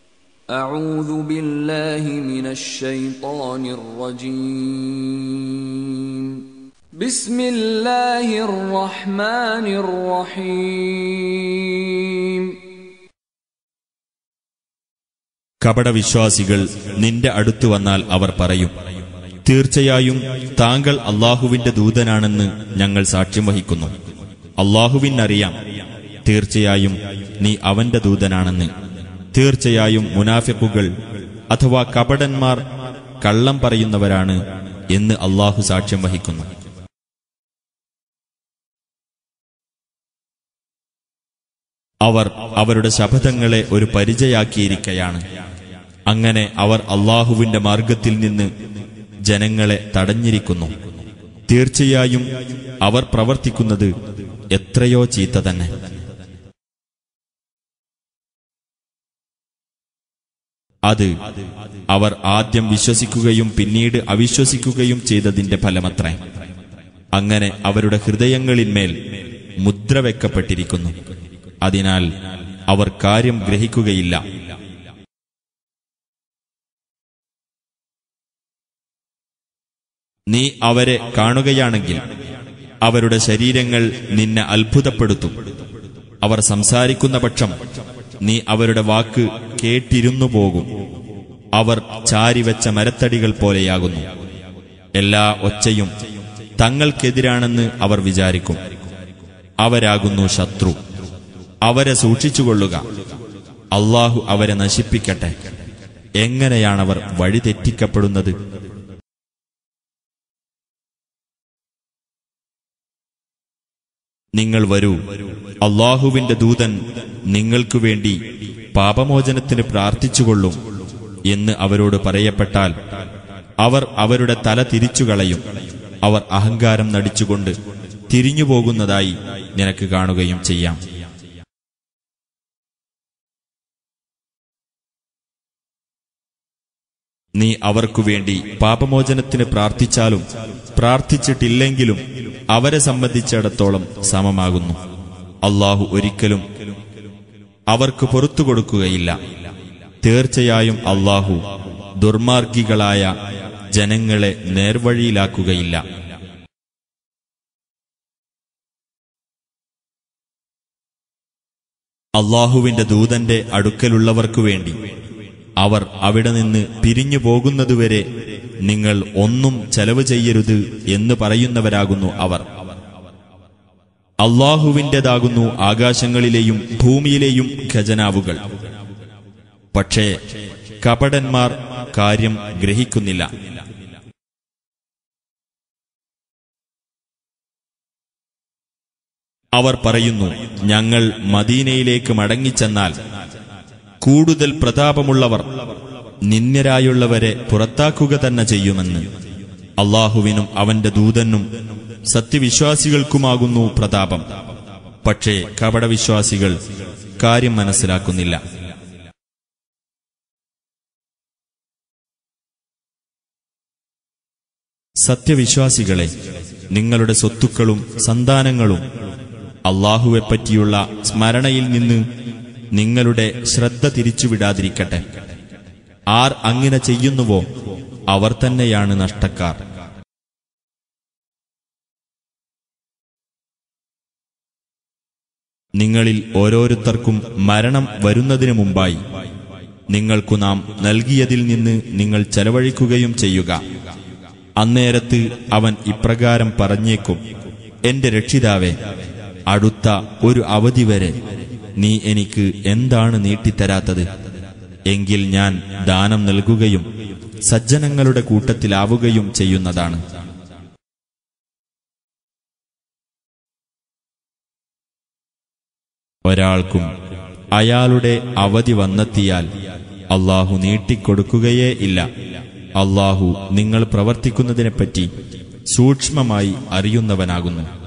أعوذ بالله من الشيطان الرجيم بسم الله الرحمن الرحيم കപടവിശ്വാസികൾ നിന്റെ അടുത്തു വന്നാൽ അവർ പറയും തീർച്ചയായും താങ്കൾ അള്ളാഹുവിന്റെ ദൂതനാണെന്ന് ഞങ്ങൾ സാക്ഷ്യം വഹിക്കുന്നു അള്ളാഹുവിനറിയാം തീർച്ചയായും നീ അവന്റെ ദൂതനാണെന്ന് തീർച്ചയായും മുനാഫിക്കുകൾ അഥവാ കപടന്മാർ കള്ളം പറയുന്നവരാണ് എന്ന് അള്ളാഹു സാക്ഷ്യം വഹിക്കുന്നു അവർ അവരുടെ ശപഥങ്ങളെ ഒരു പരിചയാക്കിയിരിക്കയാണ് അങ്ങനെ അവർ അള്ളാഹുവിന്റെ മാർഗത്തിൽ നിന്ന് ജനങ്ങളെ തടഞ്ഞിരിക്കുന്നു തീർച്ചയായും അവർ പ്രവർത്തിക്കുന്നത് എത്രയോ ചീത്ത തന്നെ അത് അവർ ആദ്യം വിശ്വസിക്കുകയും പിന്നീട് അവിശ്വസിക്കുകയും ചെയ്തതിന്റെ ഫലമത്രേ അങ്ങനെ അവരുടെ ഹൃദയങ്ങളിന്മേൽ മുദ്ര വെക്കപ്പെട്ടിരിക്കുന്നു അതിനാൽ അവർ കാര്യം ഗ്രഹിക്കുകയില്ല നീ അവരെ കാണുകയാണെങ്കിൽ അവരുടെ ശരീരങ്ങൾ നിന്നെ അത്ഭുതപ്പെടുത്തും അവർ സംസാരിക്കുന്ന പക്ഷം നീ അവരുടെ വാക്ക് കേട്ടിരുന്നു പോകും അവർ ചാരിവെച്ച മരത്തടികൾ പോലെയാകുന്നു എല്ലാ ഒച്ചയും തങ്ങൾക്കെതിരാണെന്ന് അവർ വിചാരിക്കും അവരാകുന്നു ശത്രു അവരെ സൂക്ഷിച്ചുകൊള്ളുക അള്ളാഹു അവരെ നശിപ്പിക്കട്ടെ എങ്ങനെയാണവർ വഴിതെറ്റിക്കപ്പെടുന്നത് നിങ്ങൾ വരൂ അള്ളാഹുവിന്റെ ദൂതൻ നിങ്ങൾക്കു വേണ്ടി പാപമോചനത്തിന് പ്രാർത്ഥിച്ചുകൊള്ളും എന്ന് അവരോട് പറയപ്പെട്ടാൽ അവർ അവരുടെ തല തിരിച്ചുകളയും അവർ അഹങ്കാരം നടിച്ചുകൊണ്ട് തിരിഞ്ഞുപോകുന്നതായി നിനക്ക് കാണുകയും ചെയ്യാം നീ അവർക്കു വേണ്ടി പാപമോചനത്തിന് പ്രാർത്ഥിച്ചാലും പ്രാർത്ഥിച്ചിട്ടില്ലെങ്കിലും അവരെ സംബന്ധിച്ചിടത്തോളം സമമാകുന്നു അള്ളാഹു ഒരിക്കലും അവർക്ക് പുറത്തു കൊടുക്കുകയില്ല തീർച്ചയായും അള്ളാഹു ദുർമാർഗികളായ ജനങ്ങളെ നേർവഴിയിലാക്കുകയില്ല അള്ളാഹുവിന്റെ ദൂതന്റെ അടുക്കലുള്ളവർക്കു വേണ്ടി അവർ അവിടെ നിന്ന് പിരിഞ്ഞു പോകുന്നതുവരെ നിങ്ങൾ ഒന്നും ചെലവ് ചെയ്യരുത് എന്ന് പറയുന്നവരാകുന്നു അവർ അള്ളാഹുവിൻ്റെതാകുന്നു ആകാശങ്ങളിലെയും ഭൂമിയിലെയും ഖജനാവുകൾ പക്ഷേ കപടന്മാർ കാര്യം ഗ്രഹിക്കുന്നില്ല അവർ പറയുന്നു ഞങ്ങൾ മദീനയിലേക്ക് മടങ്ങിച്ചെന്നാൽ കൂടുതൽ പ്രതാപമുള്ളവർ നിന്ദ്യരായുള്ളവരെ പുറത്താക്കുക തന്നെ ചെയ്യുമെന്ന് അള്ളാഹുവിനും അവന്റെ ദൂതനും സത്യവിശ്വാസികൾക്കുമാകുന്നു പ്രതാപം പക്ഷേ കപടവിശ്വാസികൾ കാര്യം മനസ്സിലാക്കുന്നില്ല സത്യവിശ്വാസികളെ നിങ്ങളുടെ സ്വത്തുക്കളും സന്താനങ്ങളും അള്ളാഹുവെപ്പറ്റിയുള്ള സ്മരണയിൽ നിന്ന് നിങ്ങളുടെ ശ്രദ്ധ തിരിച്ചുവിടാതിരിക്കട്ടെ ആർ അങ്ങനെ ചെയ്യുന്നുവോ അവർ തന്നെയാണ് നഷ്ടക്കാർ നിങ്ങളിൽ ഓരോരുത്തർക്കും മരണം വരുന്നതിനു മുമ്പായി നിങ്ങൾക്കു നാം നൽകിയതിൽ നിന്ന് നിങ്ങൾ ചെലവഴിക്കുകയും ചെയ്യുക അന്നേരത്ത് അവൻ ഇപ്രകാരം പറഞ്ഞേക്കും എന്റെ രക്ഷിതാവേ അടുത്ത ഒരു അവധി വരെ നീ എനിക്ക് എന്താണ് നീട്ടിത്തരാത്തത് എങ്കിൽ ഞാൻ ദാനം നൽകുകയും സജ്ജനങ്ങളുടെ കൂട്ടത്തിലാവുകയും ചെയ്യുന്നതാണ് ഒരാൾക്കും അയാളുടെ അവധി വന്നെത്തിയാൽ അള്ളാഹു നീട്ടിക്കൊടുക്കുകയേ ഇല്ല അള്ളാഹു നിങ്ങൾ പ്രവർത്തിക്കുന്നതിനെപ്പറ്റി സൂക്ഷ്മമായി അറിയുന്നവനാകുന്നു